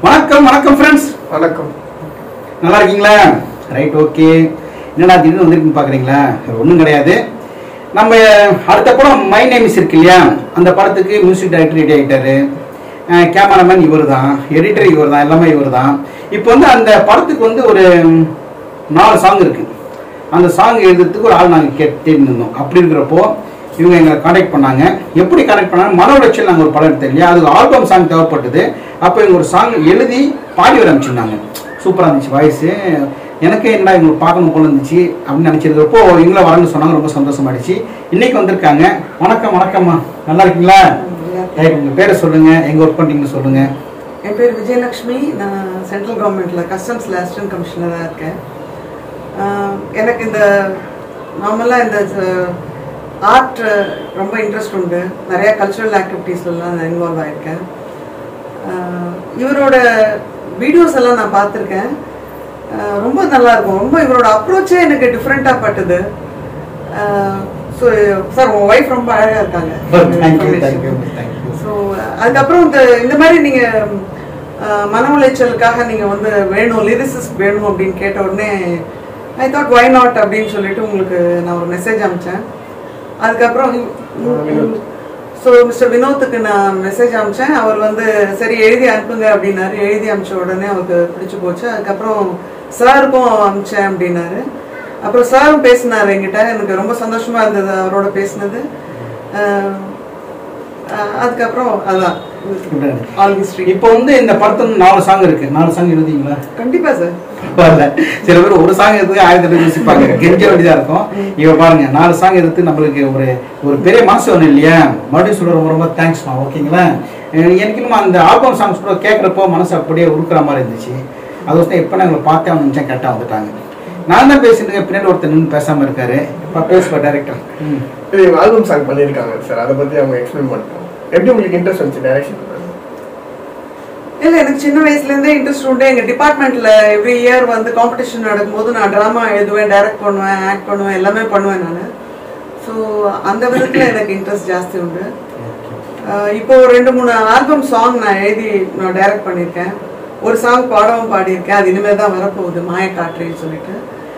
வணக்கம் வணக்கம் ஃப்ரெண்ட்ஸ் வணக்கம் நல்லா இருக்கீங்களா ரைட் ஓகே என்னடா திடீர்னு வந்திருக்குன்னு பார்க்குறீங்களா ஒன்றும் கிடையாது நம்ம அடுத்த படம் மை நேமிஸ் இருக்கு இல்லையா அந்த படத்துக்கு மியூசிக் டைரக்டர் ரெடி ஆகிட்டாரு கேமராமேன் இவர் தான் எடிட்டர் இவர் தான் எல்லாமே இவர் தான் இப்போ வந்து அந்த படத்துக்கு வந்து ஒரு நாலு சாங் இருக்கு அந்த சாங் எழுதுறதுக்கு ஒரு ஆள் நாங்கள் கேட்டு தேடி இருந்தோம் அப்படி இருக்கிறப்போ இவங்க எங்களை காண்டாக்ட் பண்ணாங்க எப்படி காண்டாக்ட் பண்ணாங்க மன உளைச்சல் நாங்கள் ஒரு படம் எடுத்தோம் இல்லையா அதுக்கு ஆல்பம் சாங் தேவைப்பட்டது அப்போ இவங்க ஒரு சாங் எழுதி பாடி வர அமைச்சிருந்தாங்க சூப்பராக இருந்துச்சு வாய்ஸு எனக்கே என்ன இவங்களை பார்க்கணும் போல இருந்துச்சு அப்படின்னு நினச்சிருக்கிறப்போ இவங்கள வரேன்னு சொன்னாங்க ரொம்ப சந்தோஷமாயிடுச்சு இன்னைக்கு வந்திருக்காங்க வணக்கம் வணக்கம்மா நல்லா இருக்கீங்களா ரைட் உங்கள் பேரை சொல்லுங்கள் எங்கே ஒர்க் பண்ணுறீங்கன்னு சொல்லுங்கள் என் பேர் விஜயலக்ஷ்மி நான் சென்ட்ரல் கவர்மெண்ட்டில் கஸ்டம்ஸில் அசிஸ்டன்ட் கமிஷனராக இருக்கேன் ஆஹ் எனக்கு இந்த நார்மலாக இந்த ஆர்ட் ரொம்ப இன்ட்ரெஸ்ட் உண்டு நிறைய கல்ச்சுரல் ஆக்டிவிட்டீஸ்லாம் நான் இன்வால்வ் ஆகியிருக்கேன் ஆஹ் இவரோட வீடியோஸ் எல்லாம் நான் பார்த்துருக்கேன் ஆஹ் ரொம்ப நல்லா இருக்கும் ரொம்ப இவரோட அப்ரோச்சே எனக்கு டிஃப்ரெண்ட்டாக பட்டுது ஸோ சார் உங்கள் ஒய்ஃப் ரொம்ப அழகாக இருக்காங்க தேங்க்யூ தேங்க்யூ தேங்க்யூ ஸோ அதுக்கப்புறம் இந்த இந்த மாதிரி நீங்கள் மன உளைச்சலுக்காக நீங்கள் வந்து வேணும் லிரிசிஸ்ட் வேணும் அப்படின்னு கேட்ட உடனே ஐ தாட் வை நாட் அப்படின்னு சொல்லிட்டு உங்களுக்கு நான் ஒரு மெசேஜ் அனுப்பிச்சேன் அதுக்கப்புறம் ஸோ மிஸ்டர் வினோத்துக்கு நான் மெசேஜ் அனுப்பிச்சேன் அவர் வந்து சரி எழுதி அனுப்புங்க அப்படின்னாரு எழுதி அனுப்பிச்ச உடனே அவருக்கு பிடிச்சி போச்சு அதுக்கப்புறம் சாருக்கும் அனுப்பிச்சேன் அப்படின்னாரு அப்புறம் சாரும் பேசினார் என்கிட்ட எனக்கு ரொம்ப சந்தோஷமா இருந்தது அவரோட பேசினது அஹ், அஹ், அதுக்கப்புறம் அதான் ஆல் ஹிஸ்ட்ரி இப்போ வந்து இந்த படத்துல நாலு சாங் இருக்கு நாலு சாங் எழுதிங்களா கண்டிப்பா சார் பரவாயில்ல சில பேர் ஒரு சாங் எடுத்து ஆயிரத்தி எட்டு யோசிப்பாங்க கெஞ்ச வேண்டியதா இருக்கும் இவ பாருங்க நாலு சாங் எடுத்து நம்மளுக்கு ஒரு ஒரு பெரிய மனசு ஒன்று இல்லையா மறுபடியும் சொல்ல ரொம்ப ரொம்ப தேங்க்ஸ்மா ஓகேங்களா அஹ் எனக்கு இன்னும் அந்த ஆல்பம் சாங்ஸ் கூட கேட்குறப்போ மனசு அப்படியே உருக்குற மாதிரி இருந்துச்சு அது வந்து இப்போ நாங்கள் பார்த்தே அவங்க நிமிஷம் கரெக்டாக வந்துட்டாங்க நான் தான் பேசிட்டு இருக்கேன், பின்னாடி ஒருத்தர் நின்று பேசாம இருக்காரு இப்போ பேசுவா டேரக்டர் ம் இது இவங்க ஆல்பம் சாங் பண்ணியிருக்காங்க சார் அதை பற்றி அவங்க எக்ஸ்பிளைன் பண்ணிட்டாங்க எப்படி உங்களுக்கு இன்ட்ரெஸ்ட் வந்துச்சு டைரக்ஷன் இல்ல எனக்கு சின்ன வயசுல இருந்தே இன்ட்ரெஸ்ட் உண்டு எங்க டிபார்ட்மெண்ட்ல எவ்ரி இயர் வந்து காம்படிஷன் நடக்கும்போது நான் டிராமா எழுதுவேன் டைரக்ட் பண்ணுவேன் ஆக்ட் பண்ணுவேன் எல்லாமே பண்ணுவேன் நான் ஸோ அந்த விதத்துல எனக்கு இன்ட்ரெஸ்ட் ஜாஸ்தி உண்டு அஹ் இப்போ ஒரு ரெண்டு மூணு ஆல்பம் சாங் நான் எழுதி நான் டைரக்ட் பண்ணியிருக்கேன் ஒரு சாங் பாடவும் பாடியிருக்கேன் அது இனிமேல் தான் வரப்போகுது மாயக்காற்றேன்னு சொல்லிட்டு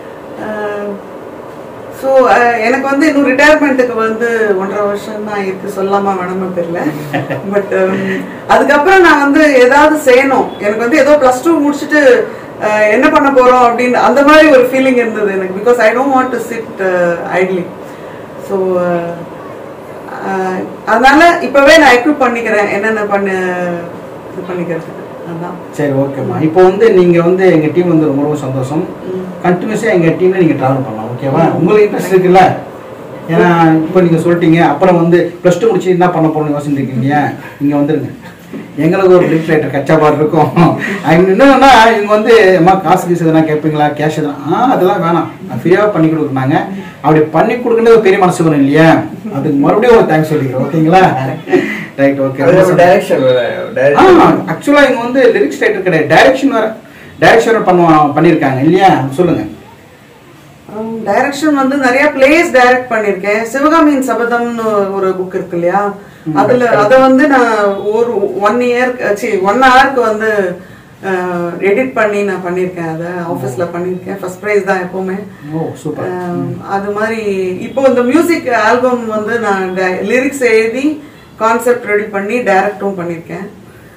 ஸோ எனக்கு வந்து இன்னும் ரிட்டையர்மெண்ட்டுக்கு வந்து ஒன்றரை வருஷம் தான் இருக்கு சொல்லாமா வேணாமா தெரியல பட் அதுக்கப்புறம் நான் வந்து ஏதாவது செய்யணும் எனக்கு வந்து ஏதோ ப்ளஸ் டூ முடிச்சுட்டு அஹ், என்ன பண்ண போறோம் அப்படின்னு அந்த மாதிரி ஒரு ஃபீலிங் இருந்தது எனக்கு because I don't want to sit idly so அதனால இப்பவே நான் எக்யூப் பண்ணிக்கிறேன் என்னென்ன பண்ண இது பண்ணிக்கிறதுக்கு அதான் சரி ஓகேம்மா இப்போ வந்து நீங்க வந்து எங்க டீம் வந்து ரொம்ப ரொம்ப சந்தோஷம் கண்டினியூஸா எங்க டீம்ல நீங்க டிராவல் பண்ணலாம் ஓகேவா உங்களுக்கு இன்ட்ரெஸ்ட் இருக்குல்ல ஏன்னா இப்போ நீங்க சொல்லிட்டீங்க அப்புறம் வந்து ப்ளஸ் டூ முடிச்சு என்ன பண்ண போறோம்னு யோசிச்சிருக்கீங்க இல்லையா இங்க வந்துருங்க எங்களுக்கு ஒரு பிளிக் ரைட்டர் கச்சா பாடு இருக்கும் அங்க என்னன்னா இவங்க வந்து அம்மா காசு கீசு எதனா கேட்பீங்களா கேஷ் எதனா ஆ அதெல்லாம் வேணாம் நான் ஃப்ரீயாக பண்ணி கொடுக்குறாங்க அப்படி பண்ணி கொடுக்குறது ஒரு பெரிய மனசு வரும் இல்லையா அதுக்கு மறுபடியும் ஒரு தேங்க்ஸ் சொல்லிக்கிறேன் ஓகேங்களா ரைட் ஓகே டைரக்ஷன் டைரக்ஷன் ஆக்சுவலா இவங்க வந்து லிரிக்ஸ் ரைட்டர் கிடையாது டைரக்ஷன் வேற டைரக்ஷன் பண்ணுவாங்க பண்ணியிருக்காங்க இல்லையா சொல்லுங்க டைரக்ஷன் வந்து நிறைய பிளேஸ் டைரக்ட் பண்ணிருக்கேன் சிவகாமியின் சபதம்னு ஒரு புக் இருக்கு இல்லையா அதுல அத வந்து நான் ஒரு ஒன் இயர் சி ஒன் ஹவருக்கு வந்து எடிட் பண்ணி நான் பண்ணியிருக்கேன் அதை ஆஃபீஸில் பண்ணியிருக்கேன் ஃபர்ஸ்ட் ப்ரைஸ் தான் எப்போவுமே ஓ சூப்பர் அஹ், அது மாதிரி இப்போ இந்த மியூசிக் ஆல்பம் வந்து நான் லிரிக்ஸ் எழுதி கான்செப்ட் ரெடி பண்ணி டைரக்டும் பண்ணியிருக்கேன்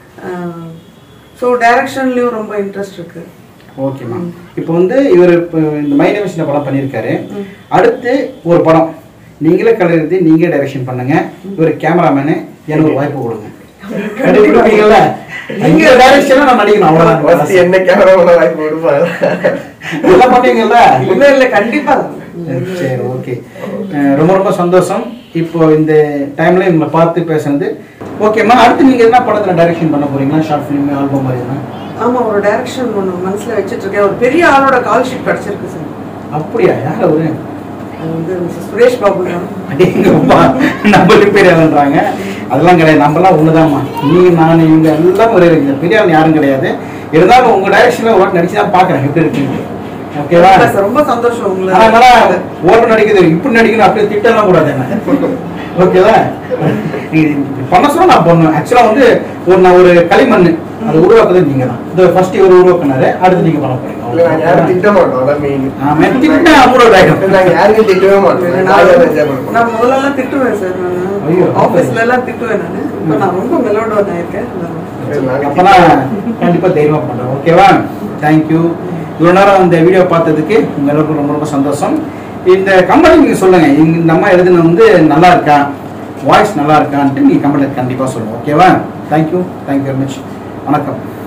ஸோ டைரக்ஷன்லேயும் ரொம்ப இன்ட்ரெஸ்ட் இருக்கு ஓகேம்மா இப்போ வந்து இவர் இப்போ இந்த மைண்ட் மிஷின படம் பண்ணியிருக்காரு அடுத்து ஒரு படம் நீங்களே கலை எழுதி நீங்களே டைரக்ஷன் பண்ணுங்க இவர் கேமராமேனு எனக்கு ஒரு வாய்ப்பு கொடுங்க கண்டிப்பா கொடுப்பீங்கல்ல நீங்க டைரக்ஷனா நான் நடிக்கணும் ஃபர்ஸ்ட் அவ்வளோதான் என்ன கேமரா வாய்ப்பு கொடுப்பாங்க எல்லாம் பண்ணுவீங்கல்ல இல்ல இல்ல கண்டிப்பா சரி ஓகே ரொம்ப ரொம்ப சந்தோஷம் இப்போ இந்த டைம்ல இவங்களை பார்த்து பேசுனது ஓகேம்மா அடுத்து நீங்க என்ன படத்துல டைரக்ஷன் பண்ண போறீங்களா ஷார்ட் ஃபிலிம் ஆல்பம் மாதிரி எதுனா? ஆமா ஒரு டைரக்ஷன் ஒன்று மனசுல வச்சிட்டு இருக்கேன் ஒரு பெரிய ஆளோட கால் ஷீட் கிடைச்சிருக்கு சார் அப்படியா யார் அவரு அது வந்து மிஸ்டர் சுரேஷ் பாபு தான் அடேங்கப்பா நம்ம ரிப்பேர் ஆகுன்றாங்க அதெல்லாம் கிடையாது நம்மலாம் ஒண்ணுதாம்மா நீ நான் இவங்க எல்லாம் ஒரே இந்த பெரிய ஆள் யாரும் கிடையாது இருந்தாலும் உங்க டைரக்ஷன்ல ஒரு நடிச்சு தான் பாக்குறேன் எப்படி இருக்கீங்க ஓகேவா சார் ரொம்ப சந்தோஷம் உங்களை அதனால ஓட்டு நடிக்கிறது இப்படி நடிக்கணும் அப்படி திட்டலாம் கூடாது என்ன ஓகேவா நீங்க இப்படி பண்ண சொல்ல நான் பண்ணுவேன் ஆக்சுவலா வந்து ஒரு நான் ஒரு களிமண் அதை உருவாக்குறது நீங்க தான் இந்த ஃபர்ஸ்ட் இவர் உருவாக்குனாரு அடுத்து நீங்க பண்ண இல்ல நாங்க யாரும் போறீங்க திட்ட மாட்டோம் அதான் மெயின் நான் மெத்திக்கிட்டா அப்லோட் ஆயிடும் நாங்க யாருக்கும் திட்டவே மாட்டோம் நாங்க அதை enjoy பண்ணுவோம். நான் முதல்ல எல்லாம் திட்டுவேன் சார் ஐயோ. நான் ஆபீஸ்ல எல்லாம் திட்டுவேன் நான் இப்போ நான் ரொம்ப மெலோடோன் ஆயிருக்கேன் சரி, நாங்க அப்பனா கண்டிப்பா தைரியமா பண்றேன் ஓகேவா தேங்க்யூ இவ்வளவு நேரம் இந்த வீடியோ பார்த்ததுக்கு உங்க எல்லாருக்கும் ரொம்ப ரொம்ப சந்தோஷம் இந்த கம்பெனி நீங்க சொல்லுங்க இந்த இந்த அம்மா எழுதுன வந்து நல்லா இருக்கா வாய்ஸ் நல்லா இருக்கான்ட்டு நீங்க கமெண்ட் கண்டிப்பா சொல்லுங்க ஓகேவா தேங்க்யூ தேங்க்யூ வெரி மச் வணக்கம்